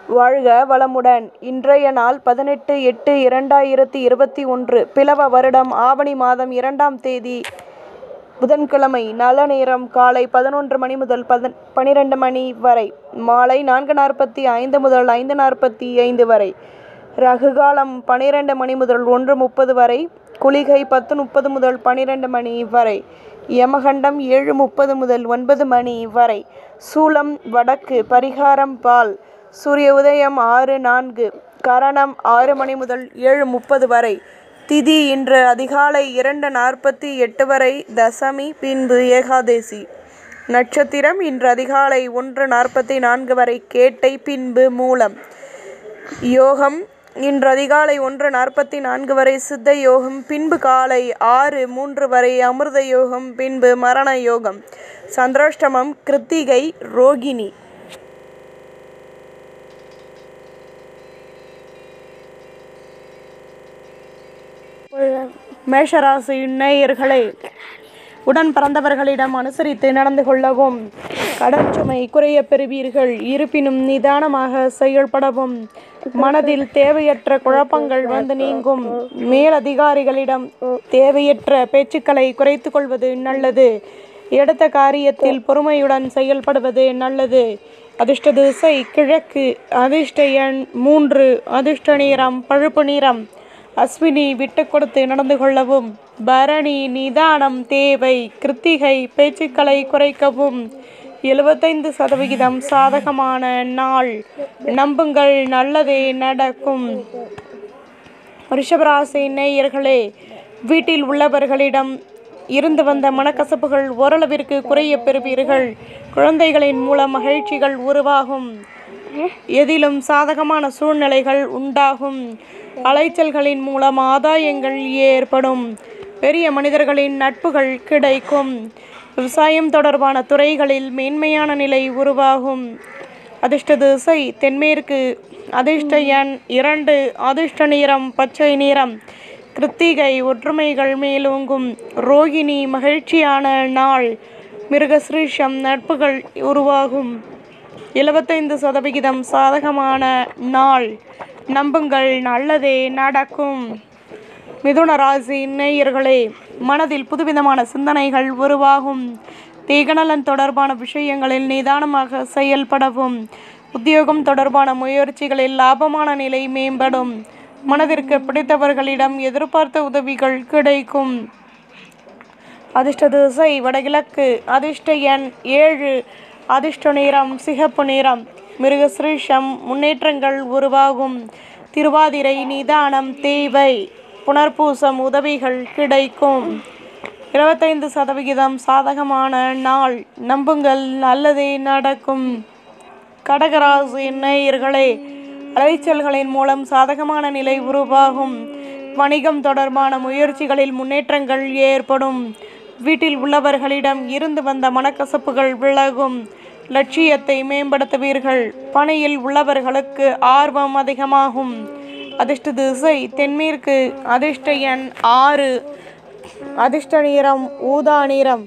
வாழ்க வளமுடன் இன்றைய நாள் பதினெட்டு எட்டு இரண்டாயிரத்தி இருபத்தி ஒன்று பிலவ வருடம் ஆவணி மாதம் இரண்டாம் தேதி புதன்கிழமை நல்ல நேரம் காலை பதினொன்று மணி முதல் பதன் பனிரெண்டு மணி வரை மாலை நான்கு நாற்பத்தி ஐந்து முதல் ஐந்து நாற்பத்தி ஐந்து வரை ரகுகாலம் பனிரெண்டு மணி முதல் ஒன்று முப்பது வரை குளிகை பத்து முப்பது முதல் பனிரெண்டு மணி வரை யமகண்டம் ஏழு முப்பது முதல் ஒன்பது மணி வரை சூலம் வடக்கு பரிகாரம் பால் சூரிய உதயம் ஆறு நான்கு கரணம் ஆறு மணி முதல் ஏழு முப்பது வரை திதி இன்று அதிகாலை இரண்டு நாற்பத்தி எட்டு வரை தசமி பின்பு ஏகாதேசி நட்சத்திரம் இன்று அதிகாலை ஒன்று நாற்பத்தி நான்கு வரை கேட்டை பின்பு மூலம் யோகம் இன்று அதிகாலை ஒன்று நாற்பத்தி நான்கு வரை சித்த யோகம் பின்பு காலை ஆறு மூன்று வரை அமிர்த யோகம் பின்பு மரண யோகம் சந்திராஷ்டமம் கிருத்திகை ரோகிணி மேஷராசி நேயர்களே உடன் பிறந்தவர்களிடம் அனுசரித்து நடந்து கொள்ளவும் கடன் சுமை குறைய பெறுவீர்கள் இருப்பினும் நிதானமாக செயல்படவும் மனதில் தேவையற்ற குழப்பங்கள் வந்து நீங்கும் மேலதிகாரிகளிடம் தேவையற்ற பேச்சுக்களை குறைத்து கொள்வது நல்லது எடுத்த காரியத்தில் பொறுமையுடன் செயல்படுவது நல்லது அதிர்ஷ்ட திசை கிழக்கு அதிர்ஷ்ட எண் மூன்று அதிர்ஷ்ட நிறம் பழுப்பு நிறம் அஸ்வினி விட்டு கொடுத்து நடந்து கொள்ளவும் பரணி நிதானம் தேவை கிருத்திகை பேச்சுக்களை குறைக்கவும் எழுபத்தைந்து சதவிகிதம் சாதகமான நாள் நம்புங்கள் நல்லதே நடக்கும் ரிஷபராசி நேயர்களே வீட்டில் உள்ளவர்களிடம் இருந்து வந்த மனக்கசப்புகள் ஓரளவிற்கு குறைய பெறுவீர்கள் குழந்தைகளின் மூலம் மகிழ்ச்சிகள் உருவாகும் எதிலும் சாதகமான சூழ்நிலைகள் உண்டாகும் அலைச்சல்களின் மூலம் ஆதாயங்கள் ஏற்படும் பெரிய மனிதர்களின் நட்புகள் கிடைக்கும் விவசாயம் தொடர்பான துறைகளில் மேன்மையான நிலை உருவாகும் அதிர்ஷ்ட திசை தென்மேற்கு அதிர்ஷ்ட எண் இரண்டு அதிர்ஷ்ட நிறம் பச்சை நிறம் கிருத்திகை ஒற்றுமைகள் மேலோங்கும் ரோகிணி மகிழ்ச்சியான நாள் மிருகஸ்ரீஷம் நட்புகள் உருவாகும் எழுபத்தைந்து சதவிகிதம் சாதகமான நாள் நம்புங்கள் நல்லதே நடக்கும் மிதுன ராசி நேயர்களே மனதில் புதுவிதமான சிந்தனைகள் உருவாகும் தேகநலன் தொடர்பான விஷயங்களில் நிதானமாக செயல்படவும் உத்தியோகம் தொடர்பான முயற்சிகளில் லாபமான நிலை மேம்படும் மனதிற்கு பிடித்தவர்களிடம் எதிர்பார்த்த உதவிகள் கிடைக்கும் அதிர்ஷ்ட திசை வடகிழக்கு அதிர்ஷ்ட எண் ஏழு அதிர்ஷ்ட நிறம் சிகப்பு நிறம் மிருகஸ்ரீஷம் முன்னேற்றங்கள் உருவாகும் திருவாதிரை நிதானம் தேவை புனர்பூசம் உதவிகள் கிடைக்கும் இருபத்தைந்து சதவிகிதம் சாதகமான நாள் நம்புங்கள் நல்லதே நடக்கும் கடகராசி நேயர்களே அலைச்சல்களின் மூலம் சாதகமான நிலை உருவாகும் வணிகம் தொடர்பான முயற்சிகளில் முன்னேற்றங்கள் ஏற்படும் வீட்டில் உள்ளவர்களிடம் இருந்து வந்த மனக்கசப்புகள் விலகும் லட்சியத்தை மேம்படுத்துவீர்கள் பணியில் உள்ளவர்களுக்கு ஆர்வம் அதிகமாகும் அதிர்ஷ்ட திசை தென்மேற்கு அதிர்ஷ்ட எண் ஆறு அதிர்ஷ்ட நிறம் ஊதா நிறம்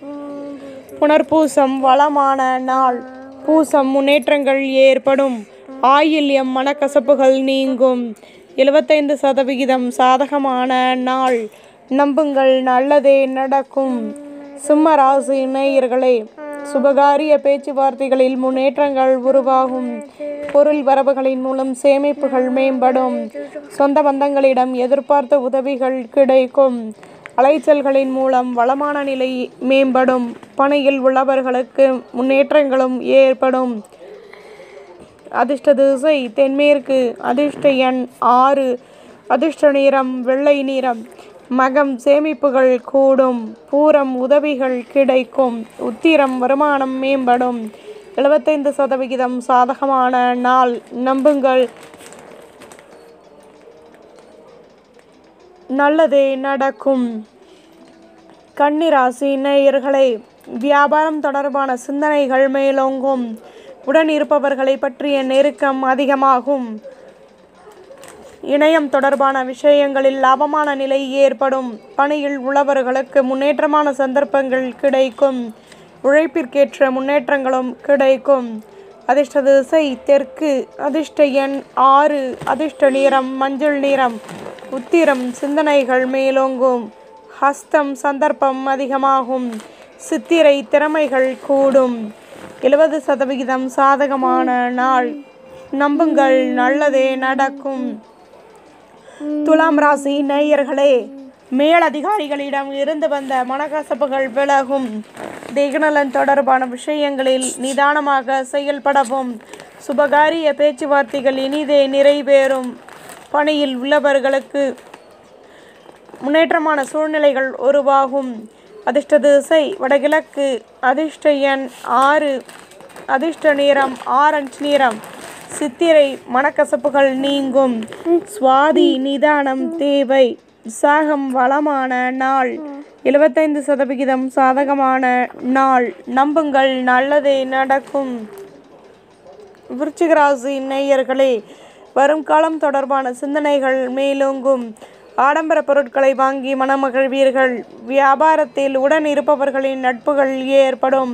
புனர்பூசம் வளமான நாள் பூசம் முன்னேற்றங்கள் ஏற்படும் ஆயில்யம் மனக்கசப்புகள் நீங்கும் எழுபத்தைந்து சதவிகிதம் சாதகமான நாள் நம்புங்கள் நல்லதே நடக்கும் சிம்ம ராசி நேயர்களே சுபகாரிய பேச்சுவார்த்தைகளில் முன்னேற்றங்கள் உருவாகும் பொருள் வரவுகளின் மூலம் சேமிப்புகள் மேம்படும் சொந்த பந்தங்களிடம் எதிர்பார்த்த உதவிகள் கிடைக்கும் அலைச்சல்களின் மூலம் வளமான நிலை மேம்படும் பணியில் உள்ளவர்களுக்கு முன்னேற்றங்களும் ஏற்படும் அதிர்ஷ்ட திசை தென்மேற்கு அதிர்ஷ்ட எண் ஆறு அதிர்ஷ்ட நிறம் வெள்ளை நிறம் மகம் சேமிப்புகள் கூடும் பூரம் உதவிகள் கிடைக்கும் உத்திரம் வருமானம் மேம்படும் எழுபத்தைந்து சதவிகிதம் சாதகமான நாள் நம்புங்கள் நல்லதே நடக்கும் கன்னிராசி நேயர்களே வியாபாரம் தொடர்பான சிந்தனைகள் மேலோங்கும் உடன் இருப்பவர்களை பற்றிய நெருக்கம் அதிகமாகும் இணையம் தொடர்பான விஷயங்களில் லாபமான நிலை ஏற்படும் பணியில் உள்ளவர்களுக்கு முன்னேற்றமான சந்தர்ப்பங்கள் கிடைக்கும் உழைப்பிற்கேற்ற முன்னேற்றங்களும் கிடைக்கும் அதிர்ஷ்ட திசை தெற்கு அதிர்ஷ்ட எண் ஆறு அதிர்ஷ்ட நிறம் மஞ்சள் நிறம் உத்திரம் சிந்தனைகள் மேலோங்கும் ஹஸ்தம் சந்தர்ப்பம் அதிகமாகும் சித்திரை திறமைகள் கூடும் எழுபது சதவிகிதம் சாதகமான நாள் நம்புங்கள் நல்லதே நடக்கும் துலாம் ராசி நேயர்களே மேலதிகாரிகளிடம் இருந்து வந்த மனக்கசப்புகள் விலகும் தேகநலன் தொடர்பான விஷயங்களில் நிதானமாக செயல்படவும் சுபகாரிய பேச்சுவார்த்தைகள் இனிதே நிறைவேறும் பணியில் உள்ளவர்களுக்கு முன்னேற்றமான சூழ்நிலைகள் உருவாகும் அதிர்ஷ்ட திசை வடகிழக்கு அதிர்ஷ்ட எண் ஆறு அதிர்ஷ்ட நிறம் ஆரஞ்சு நிறம் சித்திரை மனக்கசப்புகள் நீங்கும் சுவாதி நிதானம் தேவை விசாகம் வளமான நாள் எழுபத்தைந்து சதவிகிதம் சாதகமான நாள் நம்புங்கள் நல்லதே நடக்கும் விருச்சிக ராசி நேயர்களே வரும் காலம் தொடர்பான சிந்தனைகள் மேலோங்கும் ஆடம்பர பொருட்களை வாங்கி மனமகிழ்வீர்கள் வியாபாரத்தில் உடன் இருப்பவர்களின் நட்புகள் ஏற்படும்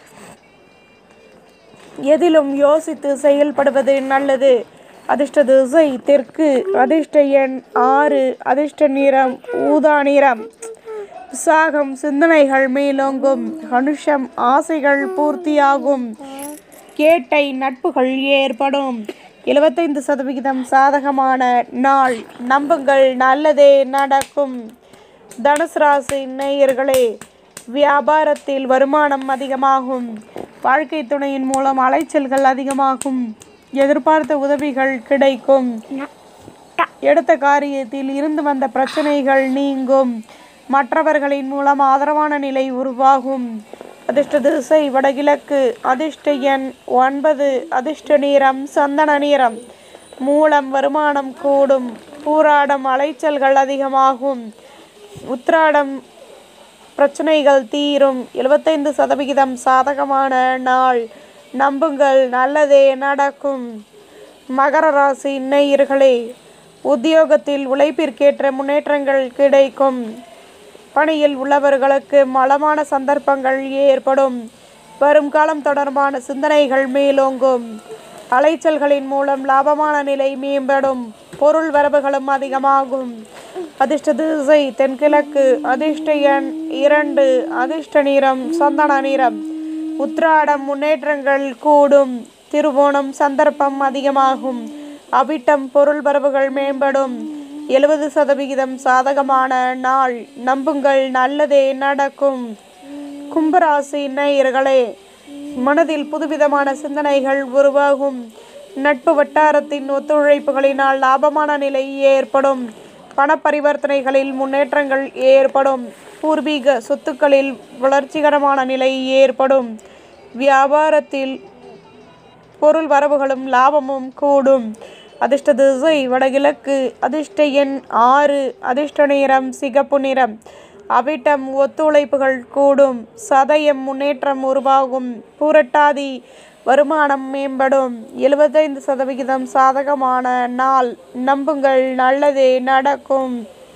எதிலும் யோசித்து செயல்படுவது நல்லது அதிர்ஷ்ட திசை தெற்கு அதிர்ஷ்ட எண் ஆறு அதிர்ஷ்ட நிறம் ஊதா நிறம் விசாகம் சிந்தனைகள் மேலோங்கும் கனுஷம் ஆசைகள் பூர்த்தியாகும் கேட்டை நட்புகள் ஏற்படும் எழுபத்தைந்து சதவிகிதம் சாதகமான நாள் நம்புங்கள் நல்லதே நடக்கும் தனுசு ராசி நேயர்களே வியாபாரத்தில் வருமானம் அதிகமாகும் வாழ்க்கை துணையின் மூலம் அலைச்சல்கள் அதிகமாகும் எதிர்பார்த்த உதவிகள் கிடைக்கும் எடுத்த காரியத்தில் இருந்து வந்த பிரச்சனைகள் நீங்கும் மற்றவர்களின் மூலம் ஆதரவான நிலை உருவாகும் அதிர்ஷ்ட திசை வடகிழக்கு அதிர்ஷ்ட எண் ஒன்பது அதிர்ஷ்ட நிறம் சந்தன நிறம் மூலம் வருமானம் கூடும் பூராடம் அலைச்சல்கள் அதிகமாகும் உத்ராடம் பிரச்சனைகள் தீரும் எழுபத்தைந்து சதவிகிதம் சாதகமான நாள் நம்புங்கள் நல்லதே நடக்கும் மகர ராசி நேயர்களே உத்தியோகத்தில் உழைப்பிற்கேற்ற முன்னேற்றங்கள் கிடைக்கும் பணியில் உள்ளவர்களுக்கு மலமான சந்தர்ப்பங்கள் ஏற்படும் வரும் காலம் தொடர்பான சிந்தனைகள் மேலோங்கும் அலைச்சல்களின் மூலம் லாபமான நிலை மேம்படும் பொருள் வரவுகளும் அதிகமாகும் அதிர்ஷ்ட திசை தென்கிழக்கு அதிர்ஷ்ட எண் இரண்டு அதிர்ஷ்ட நிறம் சந்தன நிறம் உத்ராடம் முன்னேற்றங்கள் கூடும் திருவோணம் சந்தர்ப்பம் அதிகமாகும் அவிட்டம் பொருள் வரவுகள் மேம்படும் எழுபது சதவிகிதம் சாதகமான நாள் நம்புங்கள் நல்லதே நடக்கும் கும்பராசி நேயர்களே மனதில் புதுவிதமான சிந்தனைகள் உருவாகும் நட்பு வட்டாரத்தின் ஒத்துழைப்புகளினால் லாபமான நிலை ஏற்படும் பண பரிவர்த்தனைகளில் முன்னேற்றங்கள் ஏற்படும் பூர்வீக சொத்துக்களில் வளர்ச்சிகரமான நிலை ஏற்படும் வியாபாரத்தில் பொருள் வரவுகளும் லாபமும் கூடும் அதிர்ஷ்ட திசை வடகிழக்கு அதிர்ஷ்ட எண் ஆறு அதிர்ஷ்ட நிறம் சிகப்பு நிறம் அவிட்டம் ஒத்துழைப்புகள் கூடும் சதயம் முன்னேற்றம் உருவாகும் பூரட்டாதி வருமானம் மேம்படும் எழுபத்தைந்து சதவிகிதம் சாதகமான நாள் நம்புங்கள் நல்லதே நடக்கும்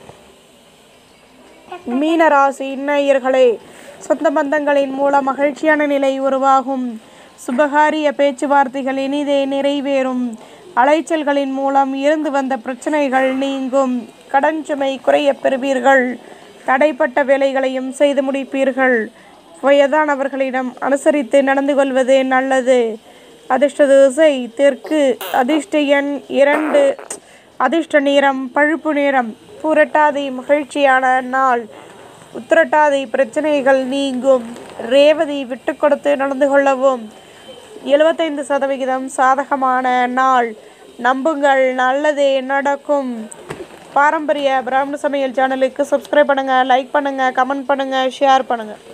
மீனராசி நேயர்களே சொந்த பந்தங்களின் மூலம் மகிழ்ச்சியான நிலை உருவாகும் சுபகாரிய பேச்சுவார்த்தைகள் இனிதே நிறைவேறும் அலைச்சல்களின் மூலம் இருந்து வந்த பிரச்சனைகள் நீங்கும் கடன் சுமை குறையப் பெறுவீர்கள் தடைப்பட்ட வேலைகளையும் செய்து முடிப்பீர்கள் வயதானவர்களிடம் அனுசரித்து நடந்து கொள்வது நல்லது அதிர்ஷ்ட திசை தெற்கு அதிர்ஷ்ட எண் இரண்டு அதிர்ஷ்ட நிறம் பழுப்பு நிறம் புரட்டாதி மகிழ்ச்சியான நாள் உத்திரட்டாதி பிரச்சனைகள் நீங்கும் ரேவதி விட்டு கொடுத்து நடந்து கொள்ளவும் எழுபத்தைந்து சதவிகிதம் சாதகமான நாள் நம்புங்கள் நல்லதே நடக்கும் பாரம்பரிய பிராமண சமையல் சேனலுக்கு சப்ஸ்கிரைப் பண்ணுங்கள் லைக் பண்ணுங்கள் கமெண்ட் பண்ணுங்கள் ஷேர் பண்ணுங்கள்